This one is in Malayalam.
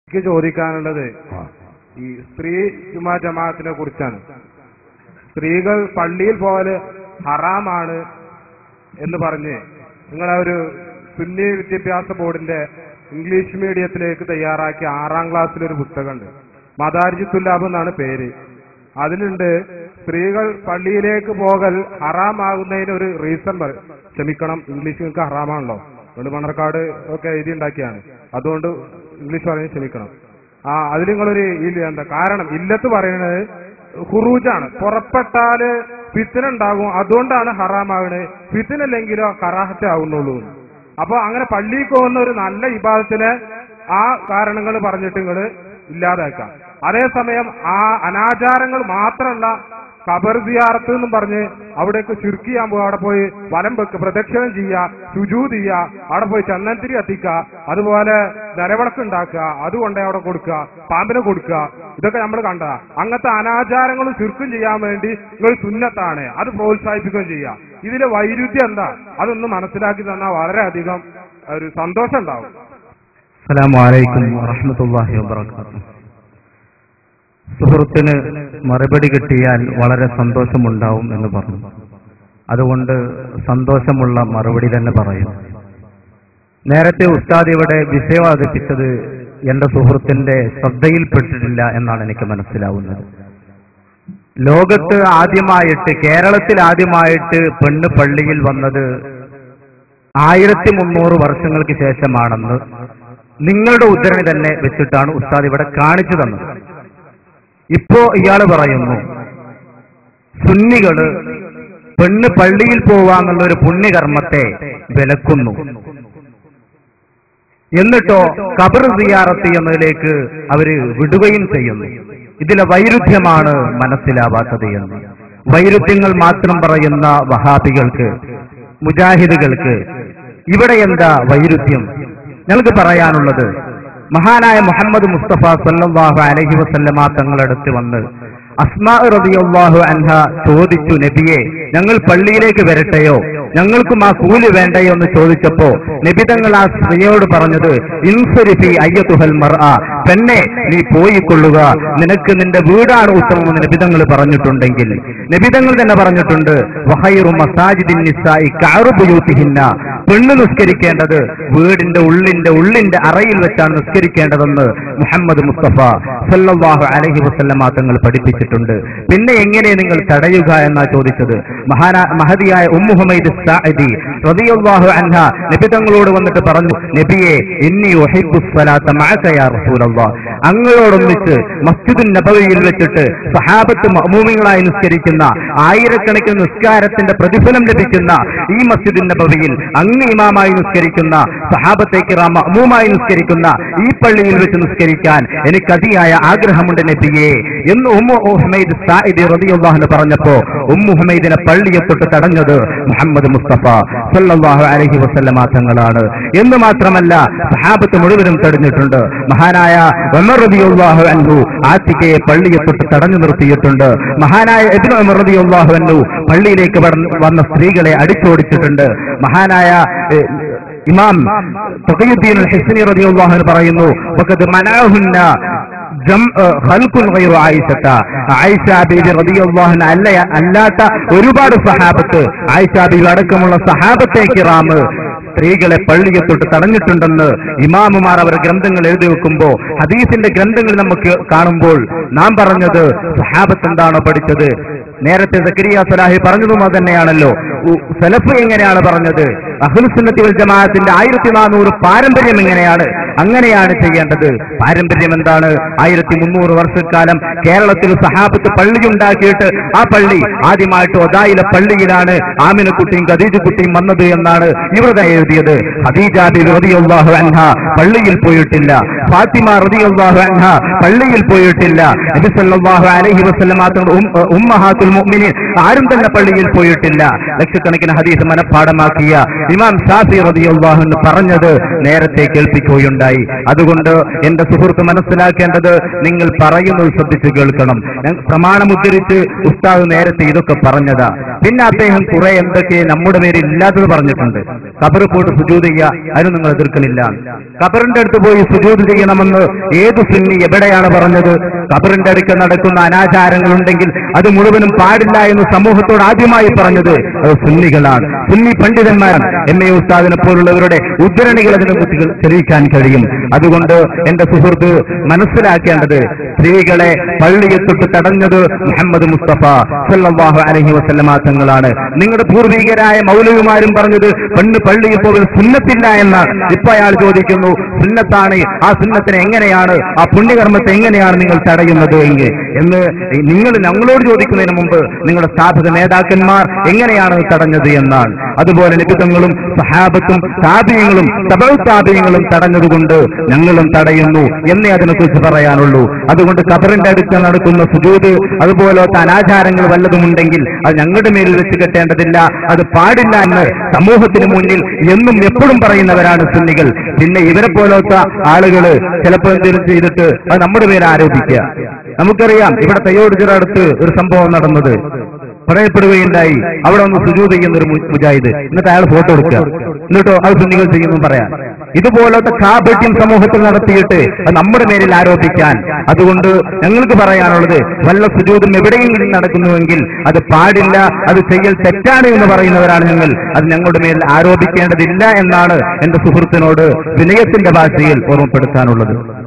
എനിക്ക് ചോദിക്കാനുള്ളത് ഈ സ്ത്രീ ജുമാ ജമാഅത്തിനെ കുറിച്ചാണ് സ്ത്രീകൾ പള്ളിയിൽ പോകല് ഹറാമാണ് എന്ന് പറഞ്ഞ് നിങ്ങളെ ഒരു സുന്നി വിദ്യാഭ്യാസ ബോർഡിന്റെ ഇംഗ്ലീഷ് മീഡിയത്തിലേക്ക് തയ്യാറാക്കിയ ആറാം ക്ലാസ്സിലൊരു പുസ്തകമുണ്ട് മദാരിജുത്തുല്ലാബ് എന്നാണ് പേര് അതിലുണ്ട് സ്ത്രീകൾ പള്ളിയിലേക്ക് പോകൽ ഹറാമാകുന്നതിന് ഒരു റീസൺ പറ- ക്ഷമിക്കണം ഇംഗ്ലീഷ് നിങ്ങൾക്ക് ഹറാമാണല്ലോ അതുകൊണ്ട് മണർക്കാട് ഒക്കെ എഴുതി ഉണ്ടാക്കിയാണ് അതുകൊണ്ട് ഇംഗ്ലീഷ് പറയുന്നത് ക്ഷമിക്കണം ആ അതിൽ നിങ്ങളൊരു ഇല്ല- എന്താ കാരണം ഇല്ലത്ത് പറയുന്നത് ഹുറൂജാണ് പുറപ്പെട്ടാല് ഫിത്തിന ഉണ്ടാകും അതുകൊണ്ടാണ് ഹറാമാകുന്നത് ഫിത്തിനല്ലെങ്കിലോ കറാഹത്തെ ആവുന്നുള്ളൂ അപ്പൊ അങ്ങനെ പള്ളിയിൽ പോകുന്ന ഒരു നല്ല വിഭാഗത്തിന് ആ കാരണങ്ങൾ പറഞ്ഞിട്ട് നിങ്ങൾ ഇല്ലാതാക്കാം അതേസമയം ആ അനാചാരങ്ങൾ മാത്രമല്ല ഖബർ സിയാറത്ത് എന്നും പറഞ്ഞ് അവിടേക്ക് ചുരുക്കി ചെയ്യാൻ പോകുക അവിടെ പോയി വലം വെക്ക് പ്രദക്ഷിണം ചെയ്യുക സുജൂത് ചെയ്യുക അവിടെ പോയി ചന്ദനത്തിരി കത്തിക്കുക അതുപോലെ നിലവിളക്ക് ഉണ്ടാക്കുക അതുകൊണ്ട് അവിടെ കൊടുക്കുക പാമ്പിനെ കൊടുക്കുക ഇതൊക്കെ നമ്മൾ കണ്ടതാ അങ്ങനത്തെ അനാചാരങ്ങളും ചുരുക്കം ചെയ്യാൻ വേണ്ടി നിങ്ങൾ സുന്നത്താണ് അത് പ്രോത്സാഹിപ്പിക്കുകയും ചെയ്യുക ഇതിലെ വൈരുദ്ധ്യം എന്താ അതൊന്ന് മനസ്സിലാക്കി തന്നാൽ വളരെയധികം ഒരു സന്തോഷം ഉണ്ടാവും അസ്സലാമു അലൈക്കും വറഹ്മത്തുള്ളാഹി വബറകാതുഹു സുഹൃത്തിന് മറുപടി കിട്ടിയാൽ വളരെ സന്തോഷമുണ്ടാവും എന്ന് പറഞ്ഞു അതുകൊണ്ട് സന്തോഷമുള്ള മറുപടി തന്നെ പറയും നേരത്തെ ഉസ്താദ് ഇവിടെ വിഷയം അവതരിപ്പിച്ചത് എന്റെ സുഹൃത്തിന്റെ ശ്രദ്ധയിൽപ്പെട്ടിട്ടില്ല എന്നാണ് എനിക്ക് മനസ്സിലാവുന്നത് ലോകത്ത് ആദ്യമായിട്ട് കേരളത്തിൽ ആദ്യമായിട്ട് പെണ്ണ് പള്ളിയിൽ വന്നത് ആയിരത്തി മുന്നൂറ് വർഷങ്ങൾക്ക് ശേഷമാണെന്ന് നിങ്ങളുടെ ഉദ്ധരണി തന്നെ വെച്ചിട്ടാണ് ഉസ്താദ് ഇവിടെ കാണിച്ചു തന്നത് ഇപ്പോ ഇയാള് പറയുന്നു സുന്നികള് പെണ്ണ് പള്ളിയിൽ പോവാന്നുള്ള ഒരു പുണ്യകർമ്മത്തെ വിലക്കുന്നു എന്നിട്ടോ കബർ സിയാറത്ത് എന്നതിലേക്ക് അവര് വിടുകയും ചെയ്യുന്നു ഇതിലെ വൈരുദ്ധ്യമാണ് മനസ്സിലാവാത്തത് എന്ന് വൈരുദ്ധ്യങ്ങൾ മാത്രം പറയുന്ന വഹാബികൾക്ക് മുജാഹിദുകൾക്ക് ഇവിടെ എന്താ വൈരുദ്ധ്യം ഞങ്ങൾക്ക് പറയാനുള്ളത് മഹാനായ മുഹമ്മദ് മുസ്തഫ സല്ലല്ലാഹു അലൈഹി വസല്ലമ തങ്ങളടുത്ത് വന്ന് അസ്മാ റളിയല്ലാഹു അൻഹ ചോദിച്ചു നബിയെ ഞങ്ങൾ പള്ളിയിലേക്ക് വരട്ടെയോ ഞങ്ങൾക്കും ആ കൂലി വേണ്ടയോ എന്ന് ചോദിച്ചപ്പോ നബി തങ്ങൾ ആ സ്ത്രീയോട് പറഞ്ഞത് ഇൻസരിഫി അയ്യത്തുഹൽ മർ പെണ്ണെ നീ പോയിക്കൊള്ളുക നിനക്ക് നിന്റെ വീടാണ് ഉത്തമമെന്ന് നബിതങ്ങൾ പറഞ്ഞിട്ടുണ്ടെങ്കിൽ നബിതങ്ങൾ തന്നെ പറഞ്ഞിട്ടുണ്ട് വഹൈറു മസാജിദിൻ നിസായി കാറുപയൂത്തിഹിന്ന പെണ്ണ് നിസ്കരിക്കേണ്ടത് വീടിന്റെ ഉള്ളിന്റെ ഉള്ളിന്റെ അറയിൽ വെച്ചാണ് നിസ്കരിക്കേണ്ടതെന്ന് മുഹമ്മദ് മുസ്തഫ സല്ലല്ലാഹു അലൈഹി വസല്ലമ തങ്ങൾ പഠിപ്പിച്ചിട്ടുണ്ട് പിന്നെ എങ്ങനെ നിങ്ങൾ തടയുക എന്നാ ചോദിച്ചത് മഹാനാ മഹതിയായ ഉമ്മു ഹുമൈദ് സാഇദി റളിയല്ലാഹു അൻഹ നബി തങ്ങളോട് വന്നിട്ട് പറഞ്ഞു നബിയെ ഇന്നി ഉഹിബ്ബു സ്വലാത്ത മഅക യാ റസൂലല്ലാഹ് അങ്ങയോടൊന്നിച്ച് മസ്ജിദുൻ നബവിയിൽ വെച്ചിട്ട് സഹാബത്ത് മഅ്മൂമികളായി നിസ്കരിക്കുന്ന ആയിരക്കണക്കിന് നിസ്കാരത്തിന്റെ പ്രതിഫലം ലഭിക്കുന്ന ഈ മസ്ജിദുൻ നബവിയിൽ അങ്ങ് ഇമാമായി നിസ്കരിക്കുന്ന സഹാബത്തെ കിറാം മഅ്മൂമായി നിസ്കരിക്കുന്ന ഈ പള്ളിയിൽ വെച്ച് നിസ്കരിക്കാൻ എനിക്ക് അതിയായ ആഗ്രഹമുണ്ട് നബിയെ എന്ന് ഉമ്മു ഹുമൈദ് സായിദ് റളിയല്ലാഹു അൻഹു പറഞ്ഞപ്പോ ഉമ്മു ഹുമൈദിനെ പള്ളിയെ തൊട്ട് തടഞ്ഞത് മുഹമ്മദ് മുസ്തഫ സല്ലല്ലാഹു അലൈഹി വസല്ലമ തങ്ങളാണ് എന്ന് മാത്രമല്ല സഹാബത്ത് മുഴുവനും തടഞ്ഞിട്ടുണ്ട് മഹാനായ ഉമർ റളിയല്ലാഹു അൻഹു ആത്തിക്കയെ പള്ളിയെ തൊട്ട് തടഞ്ഞു നിർത്തിയിട്ടുണ്ട് മഹാനായ ഇബ്നു ഉമർ റളിയല്ലാഹു അൻഹു പള്ളിയിലേക്ക് വന്ന- വന്ന സ്ത്രീകളെ അടിച്ചോടിച്ചിട്ടുണ്ട് മഹാനായ ഏഹ്, ഇമാം തഖിയുദ്ദീൻ അൽ ഹിസ്നി റളിയല്ലാഹു അൻഹു പറയുന്നു വഖദ് മനാഹുന്ന ജം ഖൽഖുൻ ഗൈറു ആയിഷത്ത ആയിഷ ബീബി റളിയല്ലാഹു അൻഹ അല്ല അല്ലാത്ത ഒരുപാട് സഹാബത്ത് ആയിഷ ബീബി അടക്കമുള്ള സഹാബത്തെ കിറാമ് സ്ത്രീകളെ പള്ളിയെ തൊട്ട് തടഞ്ഞിട്ടുണ്ടെന്ന് ഇമാമുമാർ അവർ ഗ്രന്ഥങ്ങൾ എഴുതി വെക്കുമ്പോ ഹദീസിന്റെ ഗ്രന്ഥങ്ങൾ നമുക്ക് കാണുമ്പോൾ നാം പറഞ്ഞത് സഹാബത്ത് എന്താണോ പഠിച്ചത് നേരത്തെ സക്കരിയ സലാഹി പറഞ്ഞതും അത് തന്നെയാണല്ലോ ഉ- സലഫ് എങ്ങനെയാണ് പറഞ്ഞത് അഹ്ലുസുന്നത്തി വൽ ജമാഅത്തിന്റെ ആയിരത്തി നാനൂറ് പാരമ്പര്യം എങ്ങനെയാണ് അങ്ങനെയാണ് ചെയ്യേണ്ടത് പാരമ്പര്യം എന്താണ് ആയിരത്തി മുന്നൂറ് വർഷക്കാലം കേരളത്തിൽ സഹാബത്ത് പള്ളി ഉണ്ടാക്കിയിട്ട് ആ പള്ളി ആദ്യമായിട്ട് ഒതായിലെ പള്ളിയിലാണ് ആമിനക്കുട്ടിയും ഖദീജക്കുട്ടിയും വന്നത് എന്നാണ് ഇവരുടെ എഴുതിയത് ഖദീജ ബി റളിയല്ലാഹു അൻഹ പള്ളിയിൽ പോയിട്ടില്ല ഫാത്തിമ റളിയല്ലാഹു അൻഹ പള്ളിയിൽ പോയിട്ടില്ല നബി സല്ലല്ലാഹു അലൈഹി വസല്ലമ തങ്ങളുടെ ഉം- ഉമ്മഹാത്തുൽ മുഅ്മിനീൻ ആരും തന്നെ പള്ളിയിൽ പോയിട്ടില്ല ലക്ഷക്കണക്കിന് ഹദീസ് മനഃപ്പാടമാക്കിയ ഇമാം ഷാഫി റളിയല്ലാഹു അൻഹു പറഞ്ഞത് നേരത്തെ കേൾപ്പിക്കുകയുണ്ടായി പറയുകയുണ്ടായി അതുകൊണ്ട് എന്റെ സുഹൃത്ത് മനസ്സിലാക്കേണ്ടത് നിങ്ങൾ പറയുന്നത് ശ്രദ്ധിച്ചു കേൾക്കണം ഞാൻ പ്രമാണം ഉദ്ധരിച്ച് ഉസ്താദ് നേരത്തെ ഇതൊക്കെ പറഞ്ഞതാ പിന്നെ അദ്ദേഹം കുറെ എന്തൊക്കെ നമ്മുടെ പേരിൽ ഇല്ലാത്തത് പറഞ്ഞിട്ടുണ്ട് കബറ് പോയിട്ട് സുജൂത് ചെയ്യുക അതിന് നിങ്ങൾ എതിർക്കണില്ല കബറിന്റെ അടുത്ത് പോയി സുജൂത് ചെയ്യണമെന്ന് ഏത് സുന്നി എവിടെയാണ് പറഞ്ഞത് കബറിന്റെ അടുക്കൽ നടക്കുന്ന അനാചാരങ്ങൾ ഉണ്ടെങ്കിൽ അത് മുഴുവനും പാടില്ല എന്ന് സമൂഹത്തോട് ആദ്യമായി പറഞ്ഞത് അത് സുന്നികളാണ് സുന്നി പണ്ഡിതന്മാരാണ് എം എ ഉസ്താദിനെ പോലുള്ളവരുടെ ഉദ്ധരണികൾ അതിനെ കുറിച്ച് തെളിയിക്കാൻ കഴിയും അതുകൊണ്ട് എന്റെ സുഹൃത്ത് മനസ്സിലാക്കേണ്ടത് സ്ത്രീകളെ പള്ളിയെ തൊട്ട് തടഞ്ഞത് മുഹമ്മദ് മുസ്തഫ സല്ലല്ലാഹു അലൈഹി വസല്ലമ തങ്ങളാണ് നിങ്ങളുടെ പൂർവികരായ മൗലവിമാരും പറഞ്ഞത് പെണ്ണ് പള്ളിയിൽ പോകൽ സുന്നത്തില്ല എന്ന് ഇപ്പൊ അയാൾ ചോദിക്കുന്നു സുന്നത്താണ് ആ സുന്നത്തിനെ എങ്ങനെയാണ് ആ പുണ്യകർമ്മത്തെ എങ്ങനെയാണ് നിങ്ങൾ തടയുന്നത് എങ്കിൽ എന്ന് നിങ്ങൾ ഞങ്ങളോട് ചോദിക്കുന്നതിന് മുമ്പ് നിങ്ങളുടെ സ്ഥാപിത നേതാക്കന്മാർ എങ്ങനെയാണ് തടഞ്ഞത് എന്നാണ് അതുപോലെ നിബിതങ്ങളും സഹാബത്തും താപീയങ്ങളും തപൽ താപീയങ്ങളും തടഞ്ഞതുകൊണ്ട് ഞങ്ങളും തടയുന്നു എന്നേ അതിനെക്കുറിച്ച് പറയാനുള്ളൂ അതുകൊണ്ട് കബറിന്റെ അടുത്ത് നടക്കുന്ന സുജൂത് അതുപോലത്തെ അനാചാരങ്ങൾ വല്ലതുമുണ്ടെങ്കിൽ അത് ഞങ്ങളുടെ മേലിൽ വെച്ച് കെട്ടേണ്ടതില്ല അത് പാടില്ല എന്ന് സമൂഹത്തിന് മുന്നിൽ എന്നും എപ്പോഴും പറയുന്നവരാണ് സുന്നികൾ പിന്നെ ഇവരെ പോലത്തെ ആളുകള് ചിലപ്പോൾ എന്തെങ്കിലും ചെയ്തിട്ട് അത് നമ്മുടെ പേര് ആരോപിക്കുക നമുക്കറിയാം ഇവിടെ തയ്യോടുചിറ അടുത്ത് ഒരു സംഭവം നടന്നത് പറയപ്പെടുകയുണ്ടായി അവിടെ ഒന്ന് സുജൂത് ചെയ്യുന്ന ഒരു മു- മുജാഹിദ് എന്നിട്ട് അയാൾ ഫോട്ടോ എടുക്കുക എന്നിട്ടോ അത് സുന്നികൾ ചെയ്യുന്നു പറയാം ഇതുപോലത്തെ കാപട്യം സമൂഹത്തിൽ നടത്തിയിട്ട് അത് നമ്മുടെ മേലിൽ ആരോപിക്കാൻ അതുകൊണ്ട് ഞങ്ങൾക്ക് പറയാനുള്ളത് വല്ല സുജൂതും എവിടെയെങ്കിലും നടക്കുന്നുവെങ്കിൽ അത് പാടില്ല അത് ചെയ്യൽ തെറ്റാണ് എന്ന് പറയുന്നവരാണ് ഞങ്ങൾ അത് ഞങ്ങളുടെ മേൽ ആരോപിക്കേണ്ടതില്ല എന്നാണ് എന്റെ സുഹൃത്തിനോട് വിനയത്തിന്റെ ഭാഷയിൽ ഓർമ്മപ്പെടുത്താനുള്ളത്